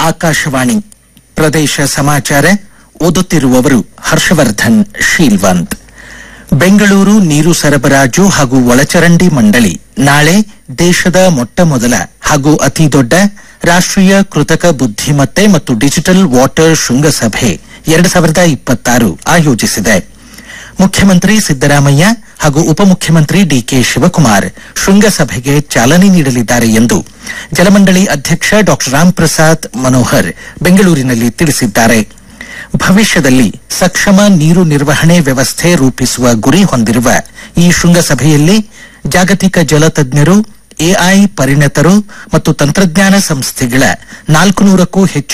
ಆಕಾಶವಾಣಿ ಪ್ರದೇಶ ಸಮಾಚಾರ ಓದುತ್ತಿರುವವರು ಹರ್ಷವರ್ಧನ್ ಶೀಲ್ವಂತ್ ಬೆಂಗಳೂರು ನೀರು ಸರಬರಾಜು ಹಾಗೂ ಒಳಚರಂಡಿ ಮಂಡಳಿ ನಾಳೆ ದೇಶದ ಮೊಟ್ಟಮೊದಲ ಹಾಗೂ ಅತಿ ದೊಡ್ಡ ರಾಷ್ಟ್ರೀಯ ಕೃತಕ ಬುದ್ಧಿಮತ್ತೆ ಮತ್ತು ಡಿಜಿಟಲ್ ವಾಟರ್ ಶೃಂಗಸಭೆ ಎರಡು ಸಾವಿರದ ಇಪ್ಪತ್ತಾರು ಆಯೋಜಿಸಿದೆ ಮುಖ್ಯಮಂತ್ರಿ ಸಿದ್ದರಾಮಯ್ಯ ಹಾಗೂ ಉಪಮುಖ್ಯಮಂತ್ರಿ ಡಿಕೆ ಶಿವಕುಮಾರ್ ಶೃಂಗಸಭೆಗೆ ಚಾಲನೆ ನೀಡಲಿದ್ದಾರೆ ಎಂದು ಜಲಮಂಡಳಿ ಅಧ್ಯಕ್ಷ ಡಾ ರಾಮ್ಪ್ರಸಾದ್ ಮನೋಹರ್ ಬೆಂಗಳೂರಿನಲ್ಲಿ ತಿಳಿಸಿದ್ದಾರೆ ಭವಿಷ್ಯದಲ್ಲಿ ಸಕ್ಷಮ ನೀರು ನಿರ್ವಹಣೆ ವ್ಯವಸ್ಥೆ ರೂಪಿಸುವ ಗುರಿ ಹೊಂದಿರುವ ಈ ಶೃಂಗಸಭೆಯಲ್ಲಿ ಜಾಗತಿಕ ಜಲ ತಜ್ಞರು ಎಐ ಪರಿಣತರು ಮತ್ತು ತಂತ್ರಜ್ಞಾನ ಸಂಸ್ಥೆಗಳ ನಾಲ್ಕು ನೂರಕ್ಕೂ ಹೆಚ್ಚು